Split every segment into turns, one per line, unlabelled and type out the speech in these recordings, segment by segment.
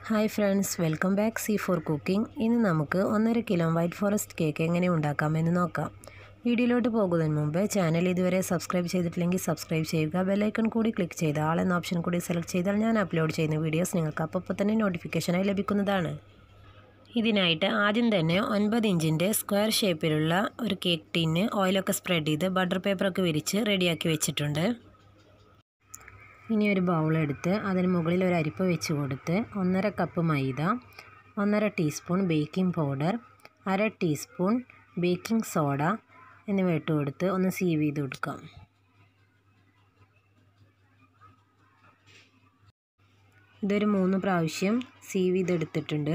hi friends welcome back C four cooking ഇന്ന് നമുക്ക് ഒന്നര കിലോ വൈറ്റ് ഫോറസ്റ്റ് കേക്ക് എങ്ങനെ ഉണ്ടാക്കാമെന്ന് നോക്കാം വീഡിയോയിലോട്ട് പോകുന്നതിന് മുമ്പ് ചാനൽ ഇതുവരെ സബ്സ്ക്രൈബ് ചെയ്തിട്ടില്ലെങ്കിൽ സബ്സ്ക്രൈബ് ചെയ്യുക ബെല്ലൈക്കൺ കൂടി ക്ലിക്ക് ചെയ്ത് ആൾ എന്ന ഓപ്ഷൻ കൂടി സെലക്ട് ചെയ്താൽ ഞാൻ അപ്ലോഡ് ചെയ്യുന്ന വീഡിയോസ് നിങ്ങൾക്ക് അപ്പോൾ തന്നെ നോട്ടിഫിക്കേഷനായി ലഭിക്കുന്നതാണ് ഇതിനായിട്ട് ആദ്യം തന്നെ ഒൻപത് ഇഞ്ചിൻ്റെ സ്ക്വയർ ഷേപ്പിലുള്ള ഒരു കേക്ക് ടീന് ഓയിലൊക്കെ സ്പ്രെഡ് ചെയ്ത് ബട്ടർ പേപ്പറൊക്കെ വിരിച്ച് റെഡിയാക്കി വെച്ചിട്ടുണ്ട് ഇനി ഒരു ബൗളെടുത്ത് അതിന് മുകളിൽ ഒരു അരിപ്പ വെച്ച് കൊടുത്ത് ഒന്നര കപ്പ് മൈദ ഒന്നര ടീസ്പൂൺ ബേക്കിംഗ് പൗഡർ അര ടീസ്പൂൺ ബേക്കിംഗ് സോഡ എന്നിവ ഇട്ട് കൊടുത്ത് ഒന്ന് സീവ് ചെയ്ത് കൊടുക്കാം ഇതൊരു മൂന്ന് പ്രാവശ്യം സീവ് ചെയ്തെടുത്തിട്ടുണ്ട്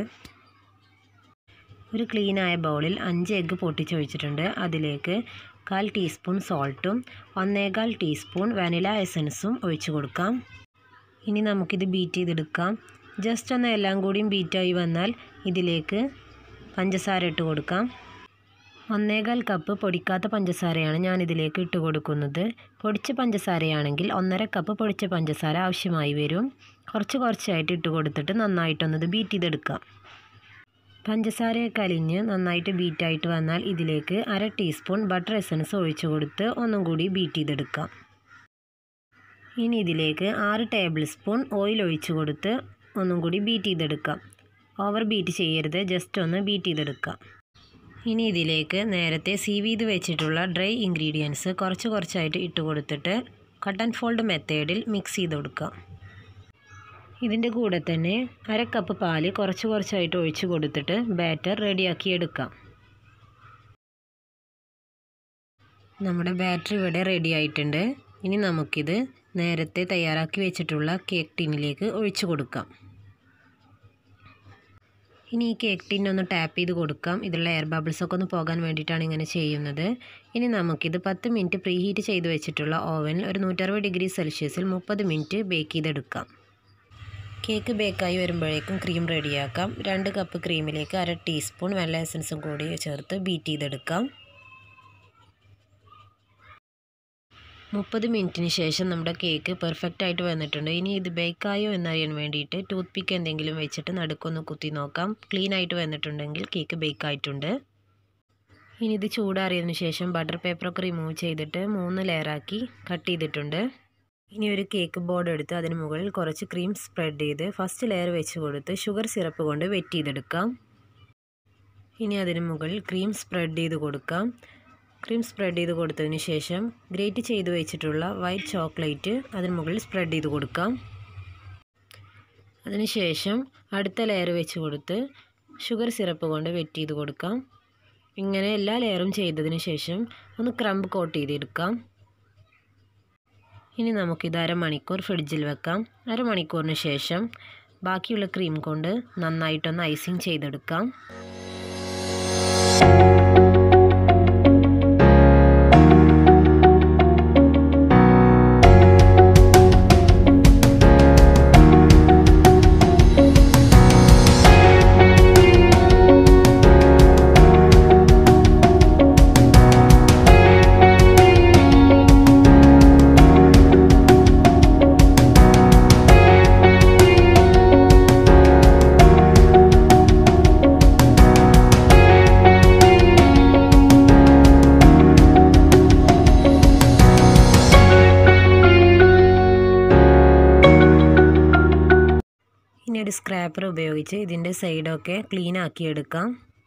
ഒരു ക്ലീനായ ബൗളിൽ അഞ്ച് എഗ്ഗ് പൊട്ടിച്ചൊഴിച്ചിട്ടുണ്ട് അതിലേക്ക് കാൽ ടീസ്പൂൺ സോൾട്ടും ഒന്നേകാൽ ടീസ്പൂൺ വാനില എസൻസും ഒഴിച്ചു കൊടുക്കാം ഇനി നമുക്കിത് ബീറ്റ് ചെയ്തെടുക്കാം ജസ്റ്റ് ഒന്ന് എല്ലാം കൂടിയും ബീറ്റായി വന്നാൽ ഇതിലേക്ക് പഞ്ചസാര ഇട്ട് കൊടുക്കാം ഒന്നേകാൽ കപ്പ് പൊടിക്കാത്ത പഞ്ചസാരയാണ് ഞാൻ ഇതിലേക്ക് ഇട്ട് കൊടുക്കുന്നത് പൊടിച്ച പഞ്ചസാരയാണെങ്കിൽ ഒന്നര കപ്പ് പൊടിച്ച പഞ്ചസാര ആവശ്യമായി വരും കുറച്ച് കുറച്ചായിട്ട് ഇട്ട് കൊടുത്തിട്ട് നന്നായിട്ടൊന്നത് ബീറ്റ് ചെയ്തെടുക്കാം പഞ്ചസാരയൊക്കെ അലിഞ്ഞ് നന്നായിട്ട് ബീറ്റായിട്ട് വന്നാൽ ഇതിലേക്ക് അര ടീസ്പൂൺ ബട്ടർ എസൻസ് ഒഴിച്ചു കൊടുത്ത് ഒന്നും കൂടി ബീറ്റ് ചെയ്തെടുക്കാം ഇനി ഇതിലേക്ക് ആറ് ടേബിൾ സ്പൂൺ ഓയിൽ ഒഴിച്ചു കൊടുത്ത് ഒന്നും കൂടി ബീറ്റ് ചെയ്തെടുക്കാം ഓവർ ബീറ്റ് ചെയ്യരുത് ജസ്റ്റ് ഒന്ന് ബീറ്റ് ചെയ്തെടുക്കാം ഇനി ഇതിലേക്ക് നേരത്തെ സീവ് ചെയ്ത് വെച്ചിട്ടുള്ള ഡ്രൈ ഇൻഗ്രീഡിയൻസ് കുറച്ച് കുറച്ചായിട്ട് ഇട്ട് കൊടുത്തിട്ട് കട്ട് ആൻഡ് ഫോൾഡ് മെത്തേഡിൽ മിക്സ് ചെയ്ത് കൊടുക്കാം ഇതിൻ്റെ കൂടെ തന്നെ അര കപ്പ് പാല് കുറച്ച് കുറച്ചായിട്ട് ഒഴിച്ച് കൊടുത്തിട്ട് ബാറ്റർ റെഡിയാക്കി എടുക്കാം നമ്മുടെ ബാറ്റർ ഇവിടെ റെഡി ആയിട്ടുണ്ട് ഇനി നമുക്കിത് നേരത്തെ തയ്യാറാക്കി വെച്ചിട്ടുള്ള കേക്ക് ടിന്നിലേക്ക് ഒഴിച്ചു കൊടുക്കാം ഇനി ഈ കേക്ക് ടിൻ ഒന്ന് ടാപ്പ് ചെയ്ത് കൊടുക്കാം ഇതിലുള്ള എയർ ബബിൾസൊക്കെ ഒന്ന് പോകാൻ വേണ്ടിയിട്ടാണ് ഇങ്ങനെ ചെയ്യുന്നത് ഇനി നമുക്കിത് പത്ത് മിനിറ്റ് പ്രീ ഹീറ്റ് ചെയ്ത് വെച്ചിട്ടുള്ള ഓവനിൽ ഒരു നൂറ്ററുപത് ഡിഗ്രി സെൽഷ്യസിൽ മുപ്പത് മിനിറ്റ് ബേക്ക് ചെയ്തെടുക്കാം കേക്ക് ബേക്കായി വരുമ്പോഴേക്കും ക്രീം റെഡിയാക്കാം രണ്ട് കപ്പ് ക്രീമിലേക്ക് അര ടീസ്പൂൺ വെള്ള എസൻസും കൂടി ചേർത്ത് ബീറ്റ് ചെയ്തെടുക്കാം മുപ്പത് മിനിറ്റിന് ശേഷം നമ്മുടെ കേക്ക് പെർഫെക്റ്റ് ആയിട്ട് വന്നിട്ടുണ്ട് ഇനി ഇത് ബേക്കായോ എന്നറിയാൻ വേണ്ടിയിട്ട് ടൂത്ത് പിക്ക് എന്തെങ്കിലും വെച്ചിട്ട് നടുക്കൊന്ന് കുത്തി നോക്കാം ക്ലീൻ ആയിട്ട് വന്നിട്ടുണ്ടെങ്കിൽ കേക്ക് ബേക്കായിട്ടുണ്ട് ഇനി ഇത് ചൂടാറിയതിന് ശേഷം ബട്ടർ പേപ്പറൊക്കെ റിമൂവ് ചെയ്തിട്ട് മൂന്ന് ലെയറാക്കി കട്ട് ചെയ്തിട്ടുണ്ട് ഇനി ഒരു കേക്ക് ബോർഡ് എടുത്ത് അതിന് മുകളിൽ കുറച്ച് ക്രീം സ്പ്രെഡ് ചെയ്ത് ഫസ്റ്റ് ലെയർ വെച്ച് കൊടുത്ത് ഷുഗർ സിറപ്പ് കൊണ്ട് വെറ്റ് ചെയ്തെടുക്കാം ഇനി അതിന് മുകളിൽ ക്രീം സ്പ്രെഡ് ചെയ്ത് കൊടുക്കാം ക്രീം സ്പ്രെഡ് ചെയ്ത് കൊടുത്തതിന് ശേഷം ഗ്രേറ്റ് ചെയ്ത് വെച്ചിട്ടുള്ള വൈറ്റ് ചോക്ലേറ്റ് അതിന് മുകളിൽ സ്പ്രെഡ് ചെയ്ത് കൊടുക്കാം അതിനുശേഷം അടുത്ത ലെയർ വെച്ച് കൊടുത്ത് ഷുഗർ സിറപ്പ് കൊണ്ട് വെറ്റ് ചെയ്ത് കൊടുക്കാം ഇങ്ങനെ എല്ലാ ലെയറും ചെയ്തതിന് ശേഷം ഒന്ന് ക്രംബ് കോട്ട് ചെയ്തെടുക്കാം ഇനി നമുക്കിത് അരമണിക്കൂർ ഫ്രിഡ്ജിൽ വെക്കാം അരമണിക്കൂറിന് ശേഷം ബാക്കിയുള്ള ക്രീം കൊണ്ട് നന്നായിട്ടൊന്ന് ഐസിങ് ചെയ്തെടുക്കാം ഇനി ഒരു സ്ക്രാപ്പർ ഉപയോഗിച്ച് ഇതിൻ്റെ സൈഡൊക്കെ ക്ലീൻ ആക്കി എടുക്കാം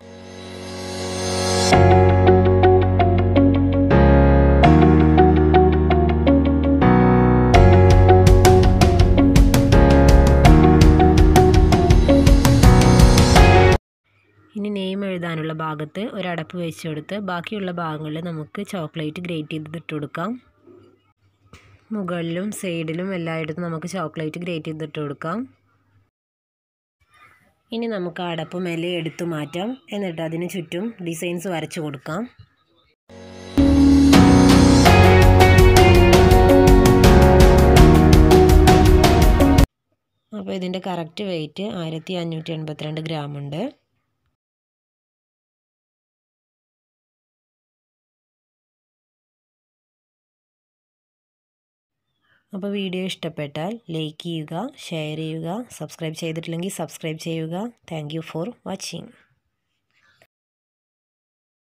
ഇനി നെയിം എഴുതാനുള്ള ഭാഗത്ത് ഒരു അടപ്പ് വെച്ചെടുത്ത് ബാക്കിയുള്ള ഭാഗങ്ങളിൽ നമുക്ക് ചോക്ലേറ്റ് ഗ്രേറ്റ് ചെയ്തിട്ട് കൊടുക്കാം മുകളിലും സൈഡിലും എല്ലായിടത്തും നമുക്ക് ചോക്ലേറ്റ് ഗ്രേറ്റ് ചെയ്തിട്ട് കൊടുക്കാം ഇനി നമുക്ക് ആ അടപ്പ് മേലെ എടുത്തു മാറ്റാം എന്നിട്ട് അതിന് ചുറ്റും ഡിസൈൻസ് വരച്ചു കൊടുക്കാം അപ്പോൾ ഇതിൻ്റെ കറക്റ്റ് വെയിറ്റ് ആയിരത്തി അഞ്ഞൂറ്റി എൺപത്തിരണ്ട് ഗ്രാം ഉണ്ട് അപ്പോൾ വീഡിയോ ഇഷ്ടപ്പെട്ടാൽ ലൈക്ക് ചെയ്യുക ഷെയർ ചെയ്യുക സബ്സ്ക്രൈബ് ചെയ്തിട്ടില്ലെങ്കിൽ സബ്സ്ക്രൈബ് ചെയ്യുക താങ്ക് ഫോർ വാച്ചിങ്